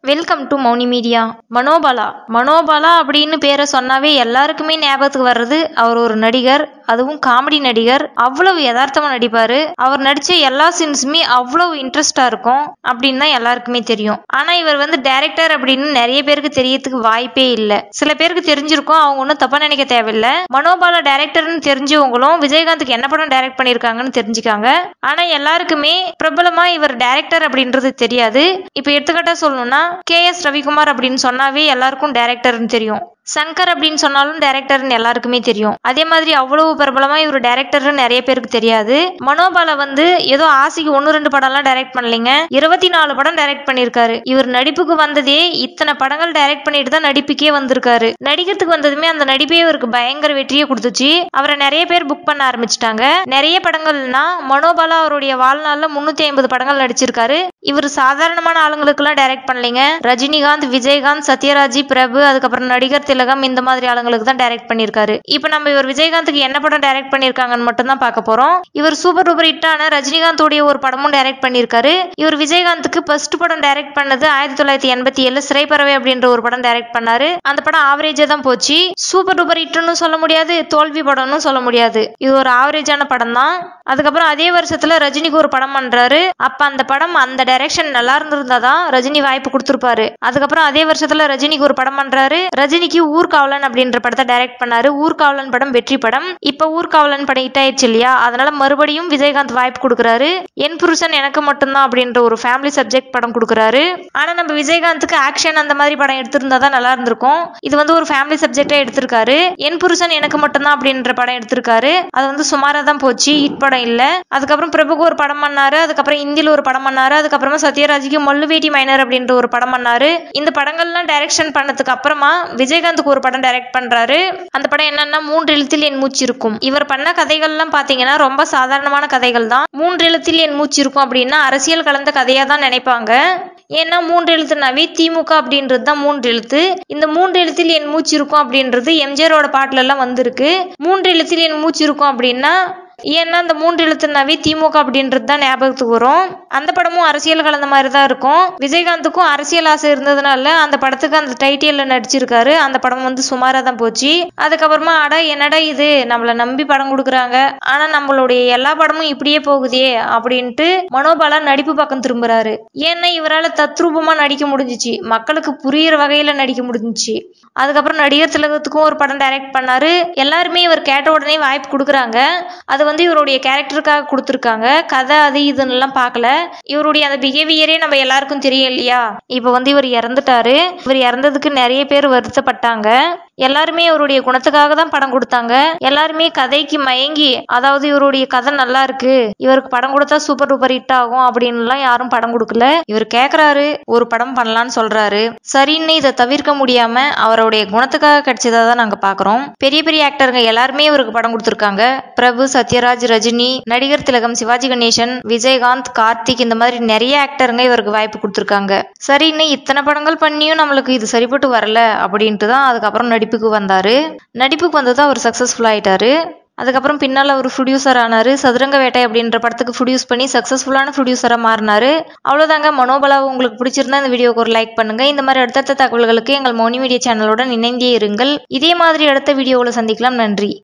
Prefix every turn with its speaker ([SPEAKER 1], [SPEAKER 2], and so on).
[SPEAKER 1] welcome to Mouni media Manobala Manobala அப்படின்னு பேரை சொன்னாவே எல்லாருக்குமே ஞாபகத்துக்கு வர்றது அவர் ஒரு நடிகர் அதுவும் காமெடி நடிகர் அவ்வளவு யதார்த்தமா நடிப்பாரு அவர் நடிச்ச எல்லா சீன்ஸுமே அவ்வளவு இன்ட்ரெஸ்டா இருக்கும் அப்படின்னு தான் எல்லாருக்குமே தெரியும் ஆனா இவர் வந்து டைரக்டர் அப்படின்னு நிறைய பேருக்கு தெரியறதுக்கு வாய்ப்பே இல்லை சில பேருக்கு தெரிஞ்சிருக்கும் அவங்க ஒன்றும் தப்பா நினைக்க தேவையில்லை மனோபாலா டைரக்டர்னு தெரிஞ்சவங்களும் விஜயகாந்துக்கு என்ன படம் டைரக்ட் பண்ணியிருக்காங்கன்னு தெரிஞ்சுக்காங்க ஆனா எல்லாருக்குமே பிரபலமா இவர் டைரக்டர் அப்படின்றது தெரியாது இப்ப எடுத்துக்கிட்டா சொல்லணும்னா கே எஸ் ரவிக்குமார் அப்படின்னு சொன்னாவே எல்லாருக்கும் டைரக்டர்னு தெரியும் சங்கர் அப்படின்னு சொன்னாலும் டைரக்டர்னு எல்லாருக்குமே தெரியும் அதே மாதிரி அவ்வளவு பிரபலமா இவர் டைரக்டர்னு நிறைய பேருக்கு தெரியாது மனோபாலா வந்து ஏதோ ஆசைக்கு ஒன்னு ரெண்டு படம்லாம் டைரக்ட் பண்ணலைங்க இருபத்தி நாலு படம் டைரக்ட் பண்ணியிருக்காரு இவர் நடிப்புக்கு வந்ததே இத்தனை படங்கள் டைரக்ட் பண்ணிட்டு தான் நடிப்புக்கே வந்திருக்காரு நடிக்கிறதுக்கு வந்ததுமே அந்த நடிப்பே இவருக்கு பயங்கர வெற்றியை கொடுத்துச்சு அவரை நிறைய பேர் புக் பண்ண ஆரம்பிச்சிட்டாங்க நிறைய படங்கள்னா மனோபாலா அவருடைய வாழ்நாள்ல முன்னூத்தி ஐம்பது படங்கள் நடிச்சிருக்காரு இவர் சாதாரணமான ஆளுங்களுக்கெல்லாம் டைரக்ட் பண்ணலைங்க ரஜினிகாந்த் விஜயகாந்த் சத்யராஜ் பிரபு அதுக்கப்புறம் நடிகர் திலகம் இந்த மாதிரி ஆளுங்களுக்கு தான் டைரக்ட் பண்ணியிருக்காரு இப்போ நம்ம இவர் விஜயகாந்துக்கு என்ன படம் டைரக்ட் பண்ணியிருக்காங்கன்னு மட்டும் தான் பார்க்க போறோம் இவர் சூப்பர் டூப்பர் ஹிட்டான ரஜினிகாந்தோடைய ஒரு படமும் டைரக்ட் பண்ணியிருக்காரு இவர் விஜயகாந்துக்கு ஃபர்ஸ்ட் படம் டைரக்ட் பண்ணது ஆயிரத்தி தொள்ளாயிரத்தி எண்பத்தி ஏழு சிறைப்பறவை அப்படின்ற ஒரு படம் டைரக்ட் பண்ணாரு அந்த படம் ஆவரேஜா தான் போச்சு சூப்பர் டூப்பர் ஹிட்னு சொல்ல முடியாது தோல்வி படம்னு சொல்ல முடியாது இது ஒரு ஆவரேஜான படம் தான் அதுக்கப்புறம் அதே வருஷத்துல ரஜினிக்கு ஒரு படம் பண்றாரு அப்ப அந்த படம் அந்த டைரக்ஷன் நல்லா இருந்திருந்தா தான் ரஜினி வாய்ப்பு கொடுத்திருப்பாரு அதுக்கப்புறம் அதே வருஷத்துல ரஜினிக்கு ஒரு படம் பண்றாரு ரஜினிக்கு ஊர்காவலன் அப்படின்ற படத்தை டைரக்ட் பண்ணாரு ஊர்காவலன் படம் வெற்றி படம் இப்ப ஊர்காவலன் படம் ஹிட் ஆயிடுச்சு இல்லையா அதனால மறுபடியும் விஜயகாந்த் வாய்ப்பு கொடுக்குறாரு என் புருஷன் எனக்கு மட்டும்தான் அப்படின்ற ஒரு ஃபேமிலி சப்ஜெக்ட் படம் கொடுக்குறாரு ஆனா நம்ம விஜயகாந்துக்கு ஆக்ஷன் அந்த மாதிரி படம் எடுத்திருந்தா தான் நல்லா இருந்திருக்கும் இது வந்து ஒரு ஃபேமிலி சப்ஜெக்டா எடுத்திருக்காரு என் புருஷன் எனக்கு மட்டும்தான் அப்படின்ற படம் எடுத்திருக்காரு அது வந்து சுமாரா தான் போச்சு ஹிட் படம் இல்ல அதுக்கப்புறம் பிரபுக்கு ஒரு படம் பண்ணாரு அதுக்கப்புறம் இந்தியில ஒரு படம் பண்ணாரு அதுக்கப்புறமா சத்யராஜுக்கு மல்லுவேட்டி மைனர் அப்படின்ற ஒரு படம் பண்ணாரு இந்த படங்கள்லாம் டைரக்ஷன் பண்ணதுக்கு அப்புறமா விஜயகாந்துக்கு ஒரு படம் டைரக்ட் பண்றாரு அந்த படம் என்னன்னா மூன்று எழுத்தில் என் மூச்சு இருக்கும் இவர் பண்ண கதைகள்லாம் பாத்தீங்கன்னா ரொம்ப சாதாரணமான கதைகள் தான் மூன்று எழுத்தில் என் மூச்சு இருக்கும் அப்படின்னா அரசியல் கலந்த கதையா தான் நினைப்பாங்க ஏன்னா மூன்று எழுத்துனாவே திமுக அப்படின்றது தான் மூன்று எழுத்து இந்த மூன்று எழுத்தில் என் மூச்சு இருக்கும் அப்படின்றது எம்ஜிஆரோட பாட்டுல எல்லாம் வந்திருக்கு மூன்று எழுத்தில் என் மூச்சு இருக்கும் அப்படின்னா ஏன்னா அந்த மூன்று எழுத்துனாவே திமுக அப்படின்றது தான் ஞாபகத்துக்கு வரும் அந்த படமும் அரசியல் கலந்த மாதிரி தான் இருக்கும் விஜயகாந்துக்கும் அரசியல் ஆசை இருந்ததுனால அந்த படத்துக்கு அந்த டைட்டில்ல நடிச்சிருக்காரு அந்த படம் வந்து சுமாரா தான் போச்சு அதுக்கப்புறமா அட என்னடா இது நம்மளை நம்பி படம் கொடுக்குறாங்க ஆனா நம்மளுடைய எல்லா படமும் இப்படியே போகுதே அப்படின்ட்டு மனோபாலா நடிப்பு பக்கம் திரும்புறாரு ஏன்னா இவரால் தத்ரூபமா நடிக்க முடிஞ்சிச்சு மக்களுக்கு புரியுற வகையில நடிக்க முடிஞ்சிச்சு அதுக்கப்புறம் நடிகர் திலகத்துக்கும் ஒரு படம் டைரக்ட் பண்ணாரு எல்லாருமே இவர் கேட்ட உடனே வாய்ப்பு கொடுக்குறாங்க அது வந்து இவருடைய கேரக்டருக்காக கொடுத்துருக்காங்க கதை அது இதுன்னு எல்லாம் பார்க்கல இவருடைய அந்த பிஹேவியரே நம்ம எல்லாருக்கும் தெரியும் இல்லையா இப்போ வந்து இவர் இறந்துட்டாரு இவர் இறந்ததுக்கு நிறைய பேர் வருத்தப்பட்டாங்க எல்லாருமே இவருடைய குணத்துக்காக தான் படம் கொடுத்தாங்க எல்லாருமே கதைக்கு மயங்கி அதாவது இவருடைய கதை நல்லா இருக்கு இவருக்கு படம் கொடுத்தா சூப்பர் டூப்பர் ஹிட் ஆகும் அப்படின்னுலாம் யாரும் படம் கொடுக்கல இவர் கேக்குறாரு ஒரு படம் பண்ணலான்னு சொல்றாரு சரின்னு இதை தவிர்க்க முடியாம அவருடைய குணத்துக்காக கிடைச்சதா தான் நாங்க பாக்குறோம் பெரிய பெரிய ஆக்டருங்க எல்லாருமே இவருக்கு படம் கொடுத்துருக்காங்க பிரபு சத்யராஜ் ரஜினி நடிகர் திலகம் சிவாஜி கணேசன் விஜயகாந்த் கார்த்திக் இந்த மாதிரி நிறைய ஆக்டருங்க இவருக்கு வாய்ப்பு கொடுத்துருக்காங்க சரின்னு இத்தனை படங்கள் பண்ணியும் நம்மளுக்கு இது சரிப்பட்டு வரல அப்படின்ட்டு தான் அதுக்கப்புறம் நடிப்புக்கு வந்தாரு நடிப்புக்கு வந்தது அவர் சக்சஸ்ஃபுல் ஆயிட்டாரு அதுக்கப்புறம் பின்னால் அவர் ப்ரொடியூசர் ஆனாரு சதுரங்க வேட்டை அப்படின்ற படத்துக்கு ப்ரொடியூஸ் பண்ணி சக்ஸஸ்ஃபுல்லான ப்ரொடியூசராக மாறினாரு அவ்வளோதாங்க மனோபலாவை உங்களுக்கு பிடிச்சிருந்தா இந்த வீடியோக்கு ஒரு லைக் பண்ணுங்க இந்த மாதிரி அடுத்தடுத்த தகவல்களுக்கு எங்கள் மோனி மீடியா சேனலுடன் இணைந்தே இருங்கள் இதே மாதிரி அடுத்த வீடியோவில் சந்திக்கலாம் நன்றி